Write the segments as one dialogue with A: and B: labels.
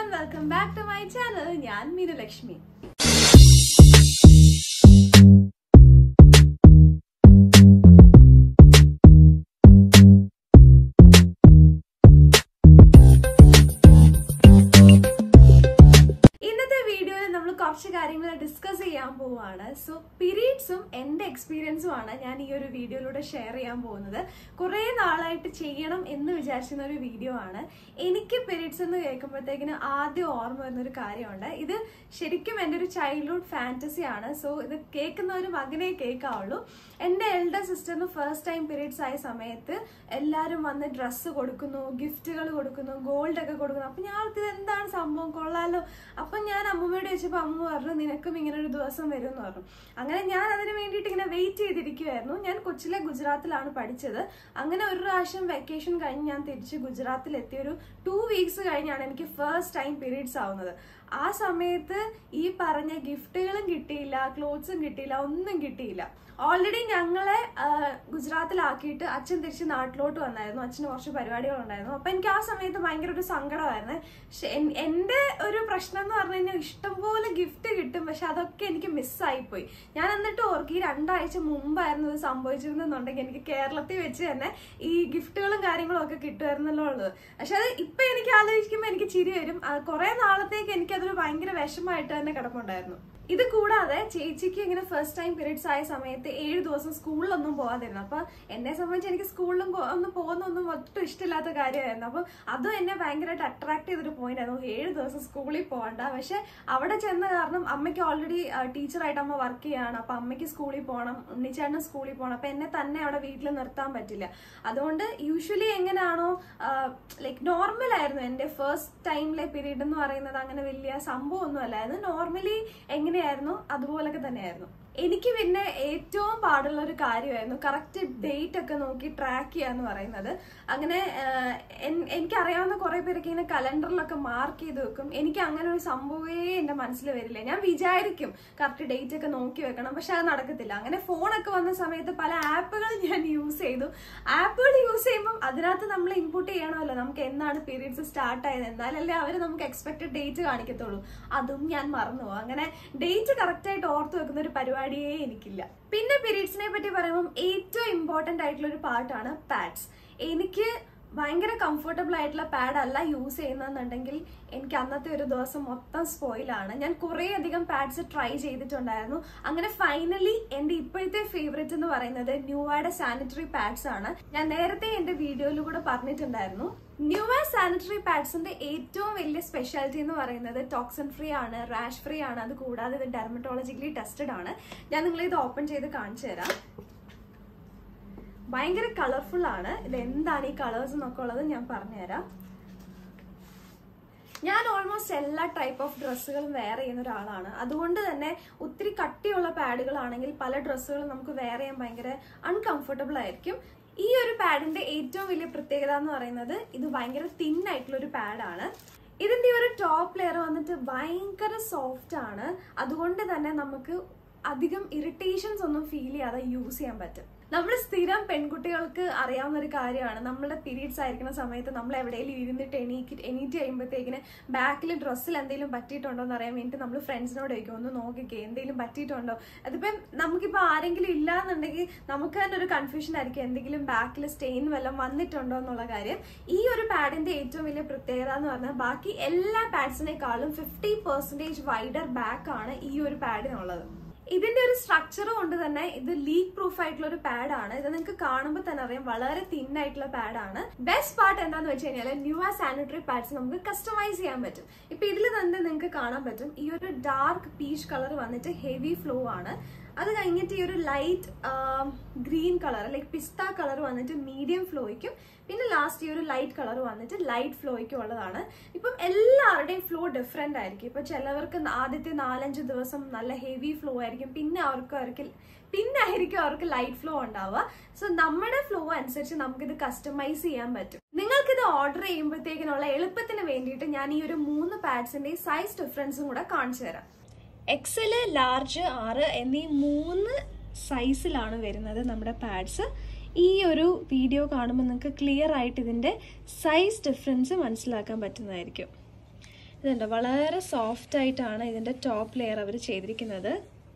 A: welcome back to my channel ഞാൻ മീനുലക്ഷ്മി ഇന്നത്തെ വീഡിയോയിൽ നമ്മൾ കുറച്ച് കാര്യങ്ങൾ ഡിസ്കസ് ചെയ്യാൻ പോവുകയാണ് സോ പീരീഡ്സും എന്റെ എക്സ്പീരിയൻസും ആണ് ഞാൻ ഈ ഒരു വീഡിയോയിലൂടെ ഷെയർ ചെയ്യാൻ പോകുന്നത് കുറേ നാളായിട്ട് ചെയ്യണം എന്ന് വിചാരിച്ചിരുന്ന ഒരു വീഡിയോ ആണ് എനിക്ക് പീരീഡ്സ് എന്ന് കേൾക്കുമ്പോഴത്തേക്കിന് ആദ്യം ഓർമ്മ വരുന്ന ഒരു കാര്യമുണ്ട് ഇത് ശരിക്കും എൻ്റെ ഒരു ചൈൽഡ്ഹുഡ് ഫാൻറ്റസി ആണ് സോ ഇത് കേൾക്കുന്നവരും അങ്ങനെ കേൾക്കാവുള്ളൂ എൻ്റെ എൽഡർ സിസ്റ്ററിന് ഫസ്റ്റ് ടൈം പീരീഡ്സ് ആയ സമയത്ത് എല്ലാവരും വന്ന് ഡ്രസ്സ് കൊടുക്കുന്നു ഗിഫ്റ്റുകൾ കൊടുക്കുന്നു ഗോൾഡ് ഒക്കെ കൊടുക്കുന്നു അപ്പൊ ഞാൻ ഇത് എന്താണ് സംഭവം കൊള്ളാലോ അപ്പൊ ഞാൻ അമ്മമ്മയോട് ചോദിച്ചപ്പോൾ അമ്മ പറഞ്ഞു നിനക്കും ഇങ്ങനെ ഒരു ദിവസം വരും എന്ന് പറഞ്ഞു അങ്ങനെ ഞാൻ അതിന് വേണ്ടിയിട്ട് ഇങ്ങനെ വെയിറ്റ് ചെയ്തിരിക്കുമായിരുന്നു ഞാൻ കൊച്ചിലെ ഗുജറാത്തിലാണ് പഠിച്ചത് അങ്ങനെ ഒരു പ്രാവശ്യം വെക്കേഷൻ കഴിഞ്ഞ് ഞാൻ തിരിച്ച് ഗുജറാത്തിൽ എത്തിയ ഒരു ടു വീക്സ് കഴിഞ്ഞാണ് എനിക്ക് ഫസ്റ്റ് ടൈം പീരീഡ്സ് ആവുന്നത് ആ സമയത്ത് ഈ പറഞ്ഞ ഗിഫ്റ്റുകളും കിട്ടിയില്ല ക്ലോത്ത്സും കിട്ടിയില്ല ഒന്നും കിട്ടിയില്ല ഓൾറെഡി ഞങ്ങളെ ആ, ഗുജറാത്തിലാക്കിയിട്ട് അച്ഛൻ തിരിച്ച് നാട്ടിലോട്ട് വന്നായിരുന്നു അച്ഛന് കുറച്ച് പരിപാടികളുണ്ടായിരുന്നു അപ്പൊ എനിക്ക് ആ സമയത്ത് ഭയങ്കര ഒരു സങ്കടമായിരുന്നു പക്ഷെ എൻ- എന്റെ ഒരു പ്രശ്നം എന്ന് പറഞ്ഞു കഴിഞ്ഞാൽ ഇഷ്ടംപോലെ ഗിഫ്റ്റ് കിട്ടും പക്ഷെ അതൊക്കെ എനിക്ക് മിസ്സായിപ്പോയി ഞാൻ എന്നിട്ട് ഓർക്കി ഈ രണ്ടാഴ്ച മുമ്പായിരുന്നു ഇത് സംഭവിച്ചിരുന്നെന്നുണ്ടെങ്കിൽ എനിക്ക് കേരളത്തിൽ വെച്ച് തന്നെ ഈ ഗിഫ്റ്റുകളും കാര്യങ്ങളും ഒക്കെ കിട്ടുമായിരുന്നല്ലോ ഉള്ളത് പക്ഷെ അത് ഇപ്പൊ എനിക്ക് ആലോചിക്കുമ്പോൾ എനിക്ക് ചിരി വരും ആ, കുറെ നാളത്തേക്ക് എനിക്കതൊരു ഭയങ്കര വിഷമമായിട്ട് തന്നെ കിടപ്പുണ്ടായിരുന്നു ഇത് കൂടാതെ ചേച്ചിക്ക് ഇങ്ങനെ ഫസ്റ്റ് ടൈം പീരീഡ്സ് ആയ സമയത്ത് ഏഴ് ദിവസം സ്കൂളിലൊന്നും പോകാതിരുന്നു അപ്പൊ എന്നെ സംബന്ധിച്ച് എനിക്ക് സ്കൂളിലും പോ- ഒന്നും പോകുന്നൊന്നും ഒട്ടും ഇഷ്ടമില്ലാത്ത കാര്യമായിരുന്നു അപ്പൊ അതും എന്നെ ഭയങ്കരമായിട്ട് അട്രാക്ട് ചെയ്തൊരു പോയിന്റ് ആയിരുന്നു ഏഴ് ദിവസം സ്കൂളിൽ പോകണ്ട പക്ഷെ അവിടെ ചെന്ന കാരണം അമ്മയ്ക്ക് ഓൾറെഡി ടീച്ചറായിട്ട് അമ്മ വർക്ക് ചെയ്യാണ് അപ്പൊ അമ്മയ്ക്ക് സ്കൂളിൽ പോകണം ഉണ്ണിച്ചേട്ടന് സ്കൂളിൽ പോകണം അപ്പൊ എന്നെ തന്നെ അവിടെ വീട്ടിൽ നിർത്താൻ പറ്റില്ല അതുകൊണ്ട് യൂഷ്വലി എങ്ങനെയാണോ ലൈക്ക് നോർമൽ ആയിരുന്നു എന്റെ ഫസ്റ്റ് ടൈമിലെ പീരീഡ് എന്ന് പറയുന്നത് അങ്ങനെ വലിയ സംഭവം ഒന്നും അല്ലായിരുന്നു നോർമലി എങ്ങനെയായിരുന്നു അതുപോലൊക്കെ തന്നെയായിരുന്നു എനിക്ക് പിന്നെ ഏറ്റവും പാടുള്ള ഒരു കാര്യമായിരുന്നു കറക്റ്റ് ഡേറ്റ് ഒക്കെ നോക്കി ട്രാക്ക് ചെയ്യാന്ന് പറയുന്നത് അങ്ങനെ ആഹ്, എൻ- എനിക്കറിയാവുന്ന കുറെ പേരൊക്കെ ഇങ്ങനെ കലണ്ടറിലൊക്കെ മാർക്ക് ചെയ്ത് വെക്കും എനിക്ക് അങ്ങനെ ഒരു സംഭവമേ എന്റെ മനസ്സിൽ വരില്ല ഞാൻ വിചാരിക്കും കറക്റ്റ് ഡേറ്റ് ഒക്കെ നോക്കി വെക്കണം പക്ഷെ അത് നടക്കത്തില്ല അങ്ങനെ ഫോണൊക്കെ വന്ന സമയത്ത് പല ആപ്പുകൾ ഞാൻ യൂസ് ചെയ്തു ആപ്പുകൾ യൂസ് ചെയ്യുമ്പോൾ അതിനകത്ത് നമ്മൾ ഇൻപുട്ട് ചെയ്യണമല്ലോ നമുക്ക് എന്നാണ് പീരീഡ്സ് സ്റ്റാർട്ട് ആയത് എന്നാലല്ലേ അവർ നമുക്ക് എക്സ്പെക്ടഡ് ഡേറ്റ് കാണിക്കത്തുള്ളൂ അതും ഞാൻ മറന്നു പോകും അങ്ങനെ ഡേറ്റ് കറക്റ്റ് ആയിട്ട് ഓർത്ത് വെക്കുന്ന ഒരു പരിപാടിയേ എനിക്കില്ല പിന്നെ പീരീഡ്സിനെ പറ്റി പറയുമ്പോൾ ഏറ്റവും ഇമ്പോർട്ടന്റ് ആയിട്ടുള്ള ഒരു പാർട്ടാണ് പാഡ്സ് എനിക്ക് ഭയങ്കര കംഫർട്ടബിൾ ആയിട്ടുള്ള പാഡ് അല്ല യൂസ് ചെയ്യുന്നതെന്നുണ്ടെങ്കിൽ എനിക്ക് അന്നത്തെ ഒരു ദിവസം മൊത്തം സ്പോയിലാണ് ഞാൻ കുറേ അധികം പാഡ്സ് ട്രൈ ചെയ്തിട്ടുണ്ടായിരുന്നു അങ്ങനെ ഫൈനലി എന്റെ ഇപ്പോഴത്തെ ഫേവറേറ്റ് എന്ന് പറയുന്നത് ന്യൂവയുടെ സാനിറ്ററി പാഡ്സ് ആണ് ഞാൻ നേരത്തെ എന്റെ വീഡിയോയിൽ കൂടെ പറഞ്ഞിട്ടുണ്ടായിരുന്നു ന്യൂവ സാനിറ്ററി പാഡ്സിന്റെ ഏറ്റവും വലിയ സ്പെഷ്യാലിറ്റി എന്ന് പറയുന്നത് ടോക്സിൻ ഫ്രീ ആണ് റാഷ് ഫ്രീ ആണ് അത് കൂടാതെ ഇത് ഡെർമറ്റോളജിക്കലി ടെസ്റ്റഡ് ആണ് ഞാൻ നിങ്ങളെ ഇത് ഓപ്പൺ ചെയ്ത് കാണിച്ചു തരാം ഭയങ്കര കളർഫുൾ ആണ് ഇത് എന്താണ് ഈ കളേഴ്സ് എന്നൊക്കെ ഉള്ളത് ഞാൻ പറഞ്ഞുതരാം ഞാൻ ഓൾമോസ്റ്റ് എല്ലാ ടൈപ്പ് ഓഫ് ഡ്രസ്സുകളും വെയർ ചെയ്യുന്ന ഒരാളാണ് അതുകൊണ്ട് തന്നെ ഒത്തിരി കട്ടിയുള്ള പാഡുകളാണെങ്കിൽ പല ഡ്രസ്സുകളും നമുക്ക് വെയർ ചെയ്യാൻ ഭയങ്കര അൺകംഫർട്ടബിൾ ആയിരിക്കും ഈ ഒരു പാഡിന്റെ ഏറ്റവും വലിയ പ്രത്യേകത എന്ന് പറയുന്നത് ഇത് ഭയങ്കര തിൻ ആയിട്ടുള്ള ഒരു പാഡാണ് ഇതിന്റെ ഒരു ടോപ്പ് ലെയർ വന്നിട്ട് ഭയങ്കര സോഫ്റ്റ് ആണ് അതുകൊണ്ട് തന്നെ നമുക്ക് അധികം ഇറിറ്റേഷൻസ് ഒന്നും ഫീൽ ചെയ്യാതെ യൂസ് ചെയ്യാൻ പറ്റും നമ്മൾ സ്ഥിരം പെൺകുട്ടികൾക്ക് അറിയാവുന്ന ഒരു കാര്യമാണ് നമ്മുടെ പീരീഡ്സ് ആയിരിക്കുന്ന സമയത്ത് നമ്മൾ എവിടെയെങ്കിലും ഇരുന്നിട്ട് എണീക്ക് എണീറ്റ് കഴിയുമ്പോഴത്തേക്കിന് ബാക്കിൽ ഡ്രസ്സിൽ എന്തെങ്കിലും പറ്റിയിട്ടുണ്ടോ എന്ന് അറിയാൻ വേണ്ടിയിട്ട് നമ്മൾ ഫ്രണ്ട്സിനോട് ചോദിക്കും ഒന്ന് നോക്കിക്കേ എന്തെങ്കിലും പറ്റിയിട്ടുണ്ടോ അതിപ്പം നമുക്കിപ്പോൾ ആരെങ്കിലും ഇല്ല എന്നുണ്ടെങ്കിൽ നമുക്ക് തന്നെ ഒരു കൺഫ്യൂഷൻ ആയിരിക്കും എന്തെങ്കിലും ബാക്കിൽ സ്റ്റെയിൻ വല്ലതും വന്നിട്ടുണ്ടോ എന്നുള്ള കാര്യം ഈ ഒരു പാഡിന്റെ ഏറ്റവും വലിയ പ്രത്യേകത എന്ന് പറഞ്ഞാൽ ബാക്കി എല്ലാ പാഡ്സിനേക്കാളും ഫിഫ്റ്റി പെർസെൻറ്റേജ് വൈഡർ ബാക്ക് ആണ് ഈ ഒരു പാഡിനുള്ളത് ഇതിന്റെ ഒരു സ്ട്രക്ചർ കൊണ്ട് തന്നെ ഇത് ലീക്ക് പ്രൂഫ് ആയിട്ടുള്ള ഒരു പാഡാണ് ഇത് നിങ്ങൾക്ക് കാണുമ്പോൾ തന്നെ അറിയാം വളരെ തിൻ ആയിട്ടുള്ള പാഡാണ് ബെസ്റ്റ് പാർട്ട് എന്താന്ന് വെച്ച് കഴിഞ്ഞാൽ ന്യൂ ആ സാനിറ്ററി പാഡ്സ് നമുക്ക് കസ്റ്റമൈസ് ചെയ്യാൻ പറ്റും ഇപ്പൊ ഇതിൽ തന്നെ നിങ്ങൾക്ക് കാണാൻ പറ്റും ഈ ഒരു ഡാർക്ക് പീച്ച് കളർ വന്നിട്ട് ഹെവി ഫ്ലോ ആണ് അത് കഴിഞ്ഞിട്ട് ഈ ഒരു light green colour like pista colour വന്നിട്ട് മീഡിയം ഫ്ലോയ്ക്കും പിന്നെ ലാസ്റ്റ് ഈ ഒരു ലൈറ്റ് കളർ വന്നിട്ട് ലൈറ്റ് ഫ്ലോയ്ക്കും ഉള്ളതാണ് ഇപ്പം എല്ലാവരുടെയും ഫ്ലോ ഡിഫറെന്റ് ആയിരിക്കും ഇപ്പൊ ചിലവർക്ക് ആദ്യത്തെ നാലഞ്ച് ദിവസം നല്ല ഹെവി ഫ്ലോ ആയിരിക്കും പിന്നെ അവർക്ക് അവർക്ക് പിന്നെ ആയിരിക്കും അവർക്ക് ലൈറ്റ് ഫ്ലോ ഉണ്ടാവുക സോ നമ്മുടെ ഫ്ലോ അനുസരിച്ച് നമുക്കിത് കസ്റ്റമൈസ് ചെയ്യാൻ പറ്റും നിങ്ങൾക്ക് ഇത് ഓർഡർ ചെയ്യുമ്പോഴത്തേക്കിനുള്ള എളുപ്പത്തിന് വേണ്ടിയിട്ട് ഞാൻ ഈ ഒരു മൂന്ന് പാഡ്സിന്റെ സൈസ് ഡിഫറൻസും കൂടെ കാണിച്ചു തരാം എക്സല് ലാർജ് ആറ് എന്നീ മൂന്ന് സൈസിലാണ് വരുന്നത് നമ്മുടെ പാഡ്സ് ഈ ഒരു വീഡിയോ കാണുമ്പോൾ നിങ്ങൾക്ക് ക്ലിയർ ആയിട്ട് ഇതിൻ്റെ സൈസ് ഡിഫറൻസ് മനസ്സിലാക്കാൻ പറ്റുന്നതായിരിക്കും ഇതുണ്ട് വളരെ സോഫ്റ്റ് ആയിട്ടാണ് ഇതിന്റെ ടോപ്പ് ലെയർ അവർ ചെയ്തിരിക്കുന്നത്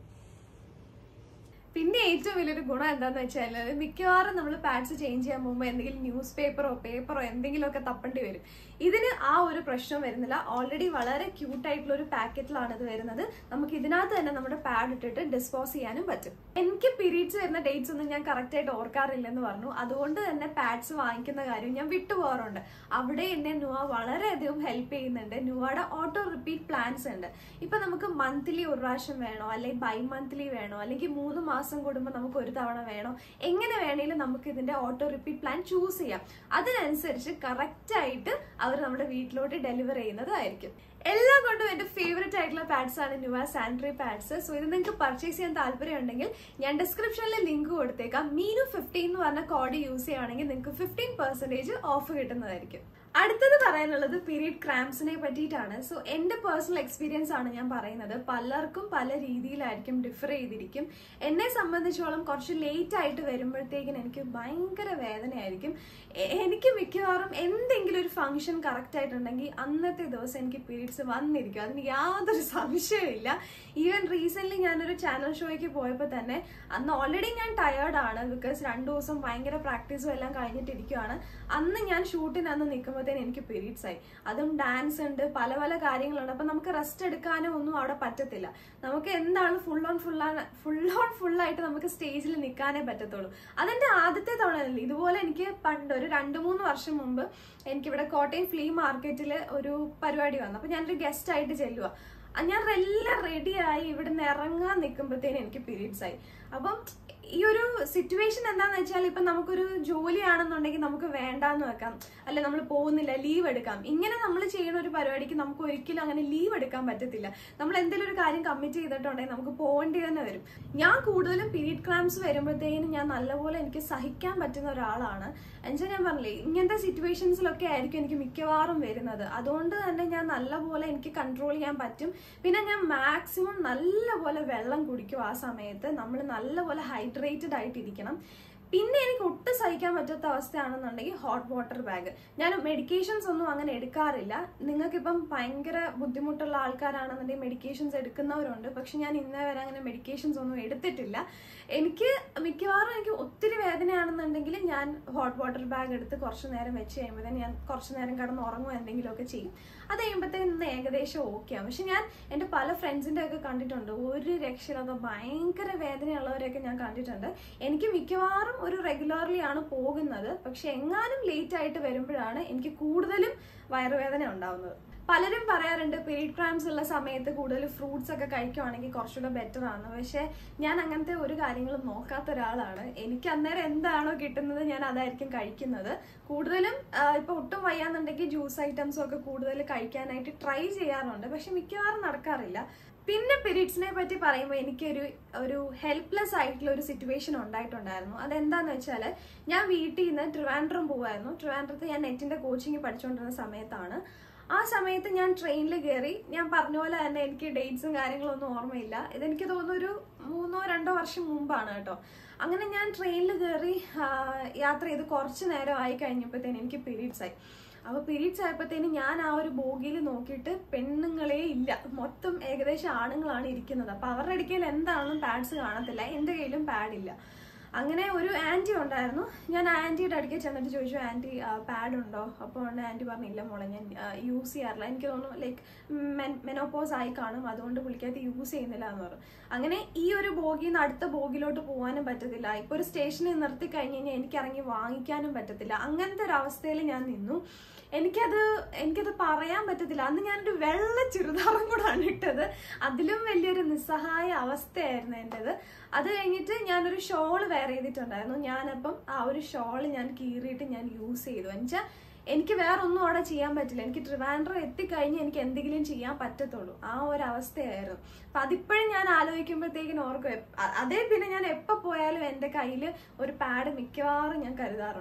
A: പിന്നെ ഏറ്റവും വലിയൊരു ഗുണം എന്താന്ന് വെച്ചാൽ മിക്കവാറും നമ്മൾ പാഡ്സ് ചേഞ്ച് ചെയ്യാൻ പോകുമ്പോൾ എന്തെങ്കിലും ന്യൂസ് പേപ്പറോ പേപ്പറോ എന്തെങ്കിലുമൊക്കെ തപ്പേണ്ടി വരും ഇതിന് ആ ഒരു പ്രശ്നം വരുന്നില്ല ഓൾറെഡി വളരെ ക്യൂട്ട് ആയിട്ടുള്ള ഒരു പാക്കറ്റിലാണ് ഇത് വരുന്നത് നമുക്ക് ഇതിനകത്ത് തന്നെ നമ്മുടെ പാഡ് ഇട്ടിട്ട് ഡിസ്പോസ് ചെയ്യാനും പറ്റും എനിക്ക് പീരീഡ്സ് വരുന്ന ഡേറ്റ്സ് ഒന്നും ഞാൻ കറക്റ്റ് ആയിട്ട് ഓർക്കാറില്ലെന്ന് പറഞ്ഞു അതുകൊണ്ട് തന്നെ പാഡ്സ് വാങ്ങിക്കുന്ന കാര്യം ഞാൻ വിട്ടുപോകാറുണ്ട് അവിടെ എന്നെ നുവ വളരെയധികം ഹെൽപ്പ് ചെയ്യുന്നുണ്ട് നുവയുടെ ഓട്ടോ റിപ്പീറ്റ് പ്ലാൻസ് ഉണ്ട് ഇപ്പൊ നമുക്ക് മന്ത്ലി ഒരു പ്രാവശ്യം വേണോ അല്ലെങ്കിൽ ബൈ മന്ത്ലി വേണോ അല്ലെങ്കിൽ മൂന്ന് മാസം കൂടുമ്പോൾ നമുക്ക് ഒരു തവണ വേണോ എങ്ങനെ വേണേലും നമുക്ക് ഇതിന്റെ ഓട്ടോ റിപ്പീറ്റ് പ്ലാൻ ചൂസ് ചെയ്യാം അതിനനുസരിച്ച് കറക്റ്റ് ആയിട്ട് അവർ നമ്മുടെ വീട്ടിലോട്ട് ഡെലിവർ ചെയ്യുന്നതായിരിക്കും എല്ലാം കൊണ്ടും എന്റെ ഫേവറേറ്റ് ആയിട്ടുള്ള പാഡ്സ് ആണ് ന്യൂവ സാനിറ്ററി പാഡ്സ് സോ ഇത് നിങ്ങൾക്ക് പർച്ചേസ് ചെയ്യാൻ താല്പര്യം ഉണ്ടെങ്കിൽ ഞാൻ ഡിസ്ക്രിപ്ഷനിൽ ലിങ്ക് കൊടുത്തേക്കാം മീനു ഫിഫ്റ്റീൻ എന്ന് പറഞ്ഞ കോഡ് യൂസ് ചെയ്യുകയാണെങ്കിൽ നിങ്ങൾക്ക് ഫിഫ്റ്റീൻ പെർസെന്റേജ് ഓഫ് കിട്ടുന്നതായിരിക്കും അടുത്തത് പറയാനുള്ളത് പീരീഡ് ക്രാംസിനെ പറ്റിയിട്ടാണ് സോ എന്റെ പേഴ്സണൽ എക്സ്പീരിയൻസ് ആണ് ഞാൻ പറയുന്നത് പലർക്കും പല രീതിയിലായിരിക്കും ഡിഫർ ചെയ്തിരിക്കും എന്നെ സംബന്ധിച്ചോളം കുറച്ച് ലേറ്റ് ആയിട്ട് വരുമ്പോഴത്തേക്കിന് എനിക്ക് ഭയങ്കര വേദനയായിരിക്കും എ- എനിക്ക് മിക്കവാറും എന്തെങ്കിലും ഒരു ഫംഗ്ഷൻ കറക്റ്റ് ആയിട്ടുണ്ടെങ്കിൽ അന്നത്തെ ദിവസം എനിക്ക് പീരീഡ്സ് വന്നിരിക്കും അതിന് യാതൊരു സംശയമില്ല ഈവൻ റീസെന്റ് ഞാനൊരു ചാനൽ ഷോയ്ക്ക് പോയപ്പോൾ തന്നെ അന്ന് ഓൾറെഡി ഞാൻ ടയേർഡ് ആണ് ബിക്കോസ് രണ്ടു ദിവസം ഭയങ്കര പ്രാക്ടീസും എല്ലാം കഴിഞ്ഞിട്ടിരിക്കുവാണ് അന്ന് ഞാൻ ഷൂട്ടിന് അന്ന് നിൽക്കുമ്പോഴത്തേന് എനിക്ക് പീരീഡ്സ് ആയി അതും ഡാൻസ് ഉണ്ട് പല പല കാര്യങ്ങളുണ്ട് അപ്പൊ നമുക്ക് റെസ്റ്റ് എടുക്കാനോ ഒന്നും അവിടെ പറ്റത്തില്ല നമുക്ക് എന്താണ് full on full full on full ആയിട്ട് നമുക്ക് സ്റ്റേജിൽ നിൽക്കാനേ പറ്റത്തുള്ളൂ അതെന്റെ ആദ്യത്തെ തവണയല്ല ഇതുപോലെ എനിക്ക് പണ്ട് ഒരു രണ്ട് മൂന്ന് വർഷം മുമ്പ് എനിക്കിവിടെ കോട്ടയം ഫ്ലീ മാർക്കറ്റിൽ ഒരു പരിപാടി വന്നു അപ്പൊ ഞാനൊരു ഗസ്റ്റ് ആയിട്ട് ചെല്ലുക ആ ഞാൻ എല്ലാം റെഡിയായി ഇവിടുന്ന് ഇറങ്ങാൻ നിൽക്കുമ്പോഴത്തേനും എനിക്ക് പീരീഡ്സ് ആയി അപ്പം ഈ ഒരു സിറ്റുവേഷൻ എന്താന്ന് വെച്ചാൽ ഇപ്പൊ നമുക്കൊരു ജോലിയാണെന്നുണ്ടെങ്കിൽ നമുക്ക് വേണ്ടാന്ന് വെക്കാം അല്ലെ നമ്മൾ പോകുന്നില്ല ലീവ് എടുക്കാം ഇങ്ങനെ നമ്മൾ ചെയ്യുന്ന ഒരു പരിപാടിക്ക് നമുക്ക് ഒരിക്കലും അങ്ങനെ ലീവ് എടുക്കാൻ പറ്റത്തില്ല നമ്മൾ എന്തെങ്കിലും ഒരു കാര്യം കമ്മിറ്റ് ചെയ്തിട്ടുണ്ടെങ്കിൽ നമുക്ക് പോകേണ്ടി തന്നെ വരും ഞാൻ കൂടുതലും പീരീഡ് ക്രാംസ് വരുമ്പോഴത്തേനും ഞാൻ നല്ലപോലെ എനിക്ക് സഹിക്കാൻ പറ്റുന്ന ഒരാളാണ് എന്നുവെച്ചാൽ ഞാൻ പറഞ്ഞില്ലേ ഇങ്ങനത്തെ സിറ്റുവേഷൻസിലൊക്കെ ആയിരിക്കും എനിക്ക് മിക്കവാറും വരുന്നത് അതുകൊണ്ട് തന്നെ ഞാൻ നല്ലപോലെ എനിക്ക് കൺട്രോൾ ചെയ്യാൻ പറ്റും പിന്നെ ഞാൻ മാക്സിമം നല്ലപോലെ വെള്ളം കുടിക്കും ആ സമയത്ത് നമ്മൾ നല്ലപോലെ ഹൈഡ്രേറ്റഡ് ആയിട്ടിരിക്കണം പിന്നെ എനിക്ക് ഒട്ടും സഹിക്കാൻ പറ്റാത്ത അവസ്ഥയാണെന്നുണ്ടെങ്കിൽ ഹോട്ട് വാട്ടർ ബാഗ് ഞാൻ മെഡിക്കേഷൻസ് ഒന്നും അങ്ങനെ എടുക്കാറില്ല നിങ്ങൾക്കിപ്പം ഭയങ്കര ബുദ്ധിമുട്ടുള്ള ആൾക്കാരാണെന്നുണ്ടെങ്കിൽ മെഡിക്കേഷൻസ് എടുക്കുന്നവരുണ്ട് പക്ഷെ ഞാൻ ഇന്നേ വരെ അങ്ങനെ മെഡിക്കേഷൻസ് ഒന്നും എടുത്തിട്ടില്ല എനിക്ക് മിക്കവാറും എനിക്ക് ഒത്തിരി വേദനയാണെന്നുണ്ടെങ്കിൽ ഞാൻ ഹോട്ട് വാട്ടർ ബാഗ് എടുത്ത് കുറച്ച് നേരം വെച്ച് കഴിയുമ്പോൾ ഞാൻ കുറച്ച് നേരം കിടന്ന് ഉറങ്ങുമോ എന്തെങ്കിലുമൊക്കെ ചെയ്യും അത് കഴിയുമ്പോഴത്തേക്കും ഇന്ന് ഏകദേശം ഓക്കെ ആവും പക്ഷെ ഞാൻ എൻ്റെ പല ഫ്രണ്ട്സിൻ്റെ ഒക്കെ കണ്ടിട്ടുണ്ട് ഒരു രക്ഷയില്ലാത്ത ഭയങ്കര വേദനയുള്ളവരെയൊക്കെ ഞാൻ കണ്ടിട്ടുണ്ട് എനിക്ക് മിക്കവാറും ഒരു റെഗുലർലി ആണ് പോകുന്നത് പക്ഷെ എങ്ങാനും ലേറ്റ് ആയിട്ട് വരുമ്പോഴാണ് എനിക്ക് കൂടുതലും വയറുവേദന ഉണ്ടാവുന്നത് പലരും പറയാറുണ്ട് പീരീഡ് ക്രാംസ് ഉള്ള സമയത്ത് കൂടുതൽ ഫ്രൂട്ട്സ് ഒക്കെ കഴിക്കുവാണെങ്കിൽ കുറച്ചുകൂടെ ബെറ്റർ ആണ് പക്ഷെ ഞാൻ അങ്ങനത്തെ ഒരു കാര്യങ്ങളും നോക്കാത്ത ഒരാളാണ് എനിക്ക് അന്നേരം എന്താണോ കിട്ടുന്നത് ഞാൻ അതായിരിക്കും കഴിക്കുന്നത് കൂടുതലും ആ, ഇപ്പൊ ഒട്ടും വയ്യാന്നുണ്ടെങ്കിൽ ജ്യൂസ് ഐറ്റംസും ഒക്കെ കൂടുതൽ കഴിക്കാനായിട്ട് ട്രൈ ചെയ്യാറുണ്ട് പക്ഷെ മിക്കവാറും നടക്കാറില്ല പിന്നെ പീരീഡ്സിനെ പറ്റി പറയുമ്പോൾ എനിക്കൊരു ഒരു ഹെൽപ്ലെസ് ആയിട്ടുള്ള ഒരു സിറ്റുവേഷൻ ഉണ്ടായിട്ടുണ്ടായിരുന്നു അതെന്താന്ന് വെച്ചാൽ ഞാൻ വീട്ടിൽ നിന്ന് ട്രിവാൻഡ്രം പോവായിരുന്നു ട്രിവാൻഡ്രത്ത് ഞാൻ നെറ്റിന്റെ കോച്ചിങ് പഠിച്ചുകൊണ്ടിരുന്ന സമയത്താണ് ആ സമയത്ത് ഞാൻ ട്രെയിനിൽ കയറി ഞാൻ പറഞ്ഞ പോലെ തന്നെ എനിക്ക് ഡേറ്റ്സും കാര്യങ്ങളും ഒന്നും ഓർമ്മയില്ല ഇതെനിക്ക് തോന്നുന്നു ഒരു മൂന്നോ രണ്ടോ വർഷം മുമ്പാണ് കേട്ടോ അങ്ങനെ ഞാൻ ട്രെയിനിൽ കയറി ആ, യാത്ര ചെയ്ത് കുറച്ച് നേരം ആയി കഴിഞ്ഞപ്പോഴത്തേന് എനിക്ക് പീരീഡ്സ് ആയി അപ്പൊ പീരീഡ്സ് ആയപ്പോഴത്തേന് ഞാൻ ആ ഒരു ബോഗിയിൽ നോക്കിയിട്ട് പെണ്ണുങ്ങളെ ഇല്ല മൊത്തം ഏകദേശം ആണുങ്ങളാണ് ഇരിക്കുന്നത് അപ്പൊ അവരുടെ അടുക്കൽ എന്താണെന്നും പാഡ്സ് കാണത്തില്ല എന്റെ കയ്യിലും പാഡ് ഇല്ല അങ്ങനെ ഒരു ആന്റി ഉണ്ടായിരുന്നു ഞാൻ ആന്റിയുടെ അടുക്കൽ ചെന്നിട്ട് ചോദിച്ചു ആന്റി പാഡ് ഉണ്ടോ അപ്പോൾ ആന്റി പറഞ്ഞില്ല മോളെ ഞാൻ യൂസ് ചെയ്യാറില്ല എനിക്ക് തോന്നുന്നു ലൈക്ക് മെനോപ്പോസ് ആയി കാണും അതുകൊണ്ട് പുള്ളിക്കകത്ത് യൂസ് ചെയ്യുന്നില്ല എന്ന് പറഞ്ഞു അങ്ങനെ ഈ ഒരു ബോഗിൽ നിന്ന് അടുത്ത ബോഗിലോട്ട് പോകാനും പറ്റത്തില്ല ഇപ്പൊ ഒരു സ്റ്റേഷനിൽ നിർത്തി കഴിഞ്ഞ് കഴിഞ്ഞാൽ എനിക്ക് ഇറങ്ങി വാങ്ങിക്കാനും പറ്റത്തില്ല അങ്ങനത്തെ ഒരു അവസ്ഥയിൽ ഞാൻ നിന്നു എനിക്കത് എനിക്കത് പറയാൻ പറ്റത്തില്ല അന്ന് ഞാനൊരു വെള്ള ചുരിദാറും കൂടാണ് ഇട്ടത് അതിലും വലിയൊരു നിസ്സഹായ അവസ്ഥയായിരുന്നു എൻ്റെത് അത് കഴിഞ്ഞിട്ട് ഞാനൊരു ഷോള് വെയർ ചെയ്തിട്ടുണ്ടായിരുന്നു ഞാനപ്പം ആ ഒരു ഷോള് ഞാൻ കീറിയിട്ട് ഞാൻ യൂസ് ചെയ്തു എന്നുവെച്ചാൽ എനിക്ക് വേറെ ഒന്നും അവിടെ ചെയ്യാൻ പറ്റില്ല എനിക്ക് ട്രിവാൻഡ്രം എത്തിക്കഴിഞ്ഞ് എനിക്ക് എന്തെങ്കിലും ചെയ്യാൻ പറ്റത്തുള്ളൂ ആ ഒരു അവസ്ഥയായിരുന്നു അപ്പൊ അതിപ്പോഴും ഞാൻ ആലോചിക്കുമ്പോഴത്തേക്കിനും ഓർക്കും എപ്പ- അ- അതേ പിന്നെ ഞാൻ എപ്പോൾ പോയാലും എൻ്റെ കയ്യിൽ ഒരു പാഡ് മിക്കവാറും ഞാൻ കരുതാറുണ്ട്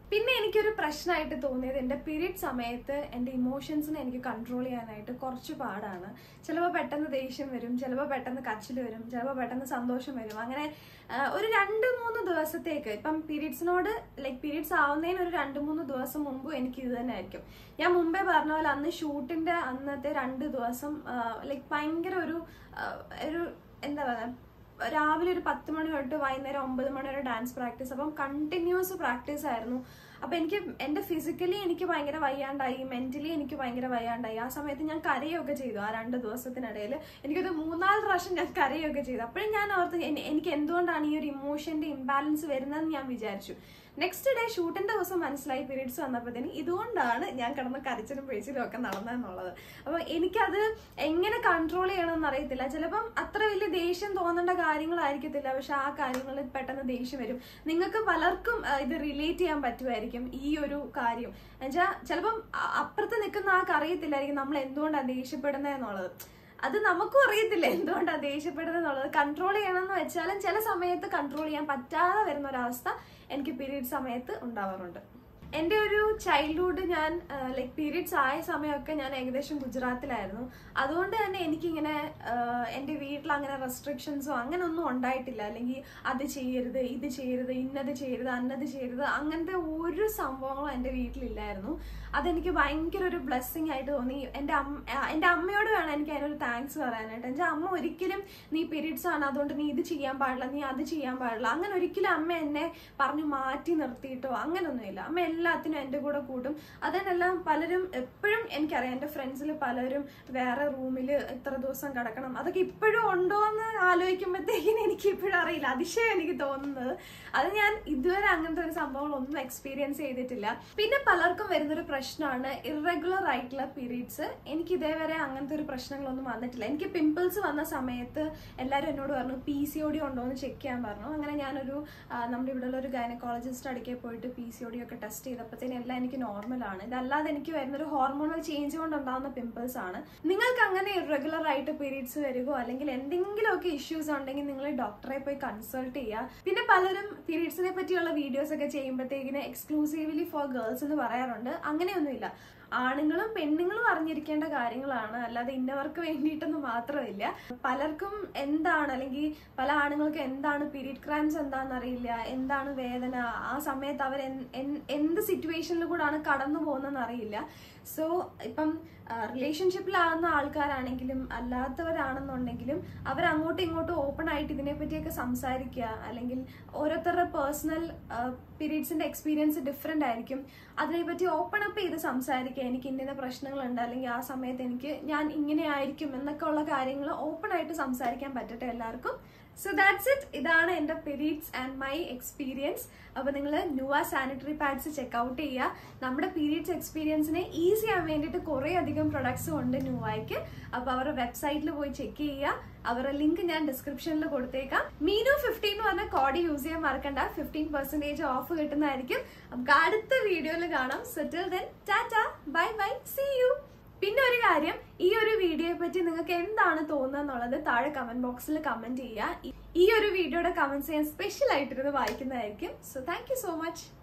A: പിന്നെ എനിക്കൊരു പ്രശ്നമായിട്ട് തോന്നിയത് എൻ്റെ പീരീഡ് സമയത്ത് എൻ്റെ ഇമോഷൻസിനെ എനിക്ക് കൺട്രോൾ ചെയ്യാനായിട്ട് കുറച്ച് പാടാണ് ചിലപ്പോൾ പെട്ടെന്ന് ദേഷ്യം വരും ചിലപ്പോൾ പെട്ടെന്ന് കച്ചിൽ വരും ചിലപ്പോൾ പെട്ടെന്ന് സന്തോഷം വരും അങ്ങനെ ആ, ഒരു രണ്ട് മൂന്ന് ദിവസത്തേക്ക് ഇപ്പം പീരീഡ്സിനോട് ലൈക്ക് പീരീഡ്സ് ആവുന്നതിന് ഒരു രണ്ട് മൂന്ന് ദിവസം മുമ്പ് എനിക്ക് ഇത് തന്നെ ആയിരിക്കും ഞാൻ മുമ്പേ പറഞ്ഞ പോലെ അന്ന് ഷൂട്ടിന്റെ അന്നത്തെ രണ്ട് ദിവസം ലൈക്ക് ഭയങ്കര ഒരു ആ, ഒരു എന്താ പറയുക രാവിലെ ഒരു പത്ത് മണി തൊട്ട് വൈകുന്നേരം ഒമ്പത് മണി വരെ ഡാൻസ് പ്രാക്ടീസ് അപ്പം കണ്ടിന്യൂസ് പ്രാക്ടീസ് ആയിരുന്നു അപ്പൊ എനിക്ക് എന്റെ ഫിസിക്കലി എനിക്ക് ഭയങ്കര വയ്യാണ്ടായി മെന്റലി എനിക്ക് ഭയങ്കര വയ്യാണ്ടായി ആ സമയത്ത് ഞാൻ കരയൊക്കെ ചെയ്തു ആ രണ്ട് ദിവസത്തിനിടയിൽ എനിക്കൊരു മൂന്നാല് പ്രാവശ്യം ഞാൻ കരയൊക്കെ ചെയ്തു അപ്പോഴും ഞാൻ ഓർത്ത് എനി- എനിക്ക് എന്തുകൊണ്ടാണ് ഈ ഒരു ഇമോഷന്റെ ഇംബാലൻസ് വരുന്നതെന്ന് ഞാൻ വിചാരിച്ചു നെക്സ്റ്റ് ഡേ ഷൂട്ടിന്റെ ദിവസം മനസ്സിലായി പീരീഡ്സ് വന്നപ്പോഴത്തേന് ഇതുകൊണ്ടാണ് ഞാൻ കിടന്ന് കരച്ചിലും പിഴിച്ചിലും ഒക്കെ നടന്നതെന്നുള്ളത് അപ്പൊ എനിക്കത് എങ്ങനെ കൺട്രോൾ ചെയ്യണമെന്ന് അറിയത്തില്ല ചിലപ്പം അത്ര വലിയ ദേഷ്യം തോന്നേണ്ട കാര്യങ്ങളായിരിക്കത്തില്ല പക്ഷെ ആ കാര്യങ്ങളിൽ പെട്ടെന്ന് ദേഷ്യം വരും നിങ്ങൾക്ക് പലർക്കും ആ, ഇത് റിലേറ്റ് ചെയ്യാൻ പറ്റുമായിരിക്കും ഈ ഒരു കാര്യം എന്നുവെച്ചാൽ ചിലപ്പം അ- അപ്പുറത്ത് നിൽക്കുന്ന ആൾക്ക് അറിയത്തില്ലായിരിക്കും നമ്മൾ എന്തുകൊണ്ടാണ് ദേഷ്യപ്പെടുന്നത് എന്നുള്ളത് അത് നമുക്കും അറിയത്തില്ല എന്തുകൊണ്ടാണ് ദേഷ്യപ്പെടുന്നത് എന്നുള്ളത് കൺട്രോൾ ചെയ്യണമെന്ന് വെച്ചാലും ചില സമയത്ത് കൺട്രോൾ ചെയ്യാൻ പറ്റാതെ വരുന്ന ഒരവസ്ഥ എനിക്ക് പീരീഡ് സമയത്ത് ഉണ്ടാവാറുണ്ട് എൻ്റെ ഒരു ചൈൽഡ്ഹുഡ് ഞാൻ ലൈക്ക് പീരീഡ്സ് ആയ സമയമൊക്കെ ഞാൻ ഏകദേശം ഗുജറാത്തിലായിരുന്നു അതുകൊണ്ട് തന്നെ എനിക്കിങ്ങനെ ആഹ്, എൻ്റെ വീട്ടിൽ അങ്ങനെ റെസ്ട്രിക്ഷൻസോ അങ്ങനെ ഒന്നും ഉണ്ടായിട്ടില്ല അല്ലെങ്കിൽ അത് ചെയ്യരുത് ഇത് ചെയ്യരുത് ഇന്നത് ചെയ്യരുത് അന്നത് ചെയ്യരുത് അങ്ങനത്തെ ഒരു സംഭവങ്ങളും എൻ്റെ വീട്ടിലില്ലായിരുന്നു അതെനിക്ക് ഭയങ്കര ഒരു ബ്ലെസ്സിങ് ആയിട്ട് തോന്നി എൻ്റെ അമ്മ ആ, എൻ്റെ അമ്മയോട് വേണം എനിക്ക് അതിനൊരു താങ്ക്സ് പറയാനായിട്ട് എൻ്റെ അമ്മ ഒരിക്കലും നീ പീരീഡ്സ് ആണ് അതുകൊണ്ട് നീ ഇത് ചെയ്യാൻ പാടില്ല നീ അത് ചെയ്യാൻ പാടില്ല അങ്ങനെ ഒരിക്കലും അമ്മ എന്നെ പറഞ്ഞു മാറ്റി നിർത്തിയിട്ടോ അങ്ങനൊന്നുമില്ല അമ്മ എല്ലാത്തിനും എൻ്റെ കൂടെ കൂട്ടും അതിനെല്ലാം പലരും എപ്പോഴും എനിക്കറിയാം എൻ്റെ ഫ്രണ്ട്സിൽ പലരും വേറെ റൂമിൽ ഇത്ര ദിവസം കിടക്കണം അതൊക്കെ ഇപ്പോഴും ഉണ്ടോ എന്ന് ആലോചിക്കുമ്പോഴത്തേക്കിനും എനിക്ക് ഇപ്പോഴും അറിയില്ല അതിശയം എനിക്ക് തോന്നുന്നത് അത് ഞാൻ ഇതുവരെ അങ്ങനത്തെ ഒരു സംഭവങ്ങളൊന്നും എക്സ്പീരിയൻസ് ചെയ്തിട്ടില്ല പിന്നെ പലർക്കും വരുന്നൊരു പ്രശ്നമാണ് ഇറഗുലർ ആയിട്ടുള്ള പീരീഡ്സ് എനിക്ക് ഇതേവരെ അങ്ങനത്തെ ഒരു പ്രശ്നങ്ങളൊന്നും വന്നിട്ടില്ല എനിക്ക് പിമ്പിൾസ് വന്ന സമയത്ത് എല്ലാവരും എന്നോട് പറഞ്ഞു പി സി ഒ ഡി ഉണ്ടോ എന്ന് ചെക്ക് ചെയ്യാൻ പറഞ്ഞു അങ്ങനെ ഞാനൊരു ആ, നമ്മുടെ ഇവിടെയുള്ള ഒരു ഗൈനക്കോളജിസ്റ്റ് അടുക്കെ പോയിട്ട് പി സി ഒ ഡി ഒക്കെ ടെസ്റ്റ് ചെയ്തപ്പോഴത്തേനും എല്ലാം എനിക്ക് നോർമലാണ് ഇതല്ലാതെ എനിക്ക് വരുന്നൊരു ഹോർമോണൽ ചേഞ്ച് കൊണ്ടുണ്ടാകുന്ന പിമ്പിൾസ് ആണ് നിങ്ങൾക്ക് അങ്ങനെ ഇറഗുലർ ആയിട്ട് പീരീഡ്സ് വരികയോ അല്ലെങ്കിൽ എന്തെങ്കിലുമൊക്കെ ഇഷ്യൂസ് ഉണ്ടെങ്കിൽ നിങ്ങൾ ഡോക്ടറെ പോയി കൺസൾട്ട് ചെയ്യുക പിന്നെ പലരും പീരീഡ്സിനെ പറ്റിയുള്ള വീഡിയോസ് ഒക്കെ ചെയ്യുമ്പോഴത്തേക്കിന് എക്സ്ക്ലൂസീവ്ലി ഫോർ ഗേൾസ് എന്ന് പറയാറുണ്ട് അങ്ങനെയൊന്നുമില്ല ആണുങ്ങളും പെണ്ണുങ്ങളും അറിഞ്ഞിരിക്കേണ്ട കാര്യങ്ങളാണ് അല്ലാതെ ഇന്നവർക്ക് വേണ്ടിയിട്ടൊന്നും മാത്രമില്ല പലർക്കും എന്താണ് അല്ലെങ്കിൽ പല ആണുങ്ങൾക്ക് എന്താണ് പീരീഡ് ക്രൈംസ് എന്താണെന്ന് അറിയില്ല എന്താണ് വേദന ആ സമയത്ത് അവർ എൻ- എൻ- എന്ത് സിറ്റുവേഷനിൽ കൂടാണ് കടന്നു പോകുന്നതെന്ന് അറിയില്ല സോ ഇപ്പം റിലേഷൻഷിപ്പിലാകുന്ന ആൾക്കാരാണെങ്കിലും അല്ലാത്തവരാണെന്നുണ്ടെങ്കിലും അവർ അങ്ങോട്ടും ഇങ്ങോട്ടും ഓപ്പൺ ആയിട്ട് ഇതിനെപ്പറ്റിയൊക്കെ സംസാരിക്കുക അല്ലെങ്കിൽ ഓരോരുത്തരുടെ പേഴ്സണൽ പീരീഡ്സിന്റെ എക്സ്പീരിയൻസ് ഡിഫറെന്റ് ആയിരിക്കും അതിനെപ്പറ്റി ഓപ്പൺ അപ്പ് ചെയ്ത് സംസാരിക്കുക എനിക്ക് ഇന്ന പ്രശ്നങ്ങളുണ്ട് അല്ലെങ്കിൽ ആ സമയത്ത് എനിക്ക് ഞാൻ ഇങ്ങനെ ആയിരിക്കും എന്നൊക്കെ ഉള്ള കാര്യങ്ങൾ ഓപ്പൺ ആയിട്ട് സംസാരിക്കാൻ പറ്റട്ടെ എല്ലാവർക്കും സോ ദാറ്റ്സ് ഇറ്റ് ഇതാണ് എൻ്റെ പീരീഡ്സ് ആൻഡ് മൈ എക്സ്പീരിയൻസ് അപ്പോൾ നിങ്ങൾ ന്യൂവ സാനിറ്ററി പാഡ്സ് ചെക്ക്ഔട്ട് ചെയ്യുക നമ്മുടെ പീരീഡ്സ് എക്സ്പീരിയൻസിനെ ഈസി ചെയ്യാൻ വേണ്ടിയിട്ട് കുറേ അധികം പ്രൊഡക്ട്സും ഉണ്ട് ന്യൂവായ്ക്ക് അപ്പോൾ അവരുടെ വെബ്സൈറ്റിൽ പോയി ചെക്ക് ചെയ്യുക അവരുടെ ലിങ്ക് ഞാൻ ഡിസ്ക്രിപ്ഷനിൽ കൊടുത്തേക്കാം മീനു ഫിഫ്റ്റീൻ എന്ന് പറഞ്ഞ കോഡ് യൂസ് ചെയ്യാൻ മറക്കണ്ട ഫിഫ്റ്റീൻ പെർസെൻറ്റേജ് ഓഫ് കിട്ടുന്നതായിരിക്കും നമുക്ക് അടുത്ത വീഡിയോയിൽ കാണാം സെറ്റിൽ then tata bye bye see you പിന്നെ ഒരു കാര്യം ഈ ഒരു വീഡിയോയെ പറ്റി നിങ്ങൾക്ക് എന്താണ് തോന്നുന്നത് എന്നുള്ളത് താഴെ കമന്റ് ബോക്സിൽ കമന്റ് ചെയ്യുക ഈ- ഈ ഒരു വീഡിയോയുടെ കമന്റ്സ് ഞാൻ സ്പെഷ്യൽ ആയിട്ടിരുന്ന് വായിക്കുന്നതായിരിക്കും so thank you so much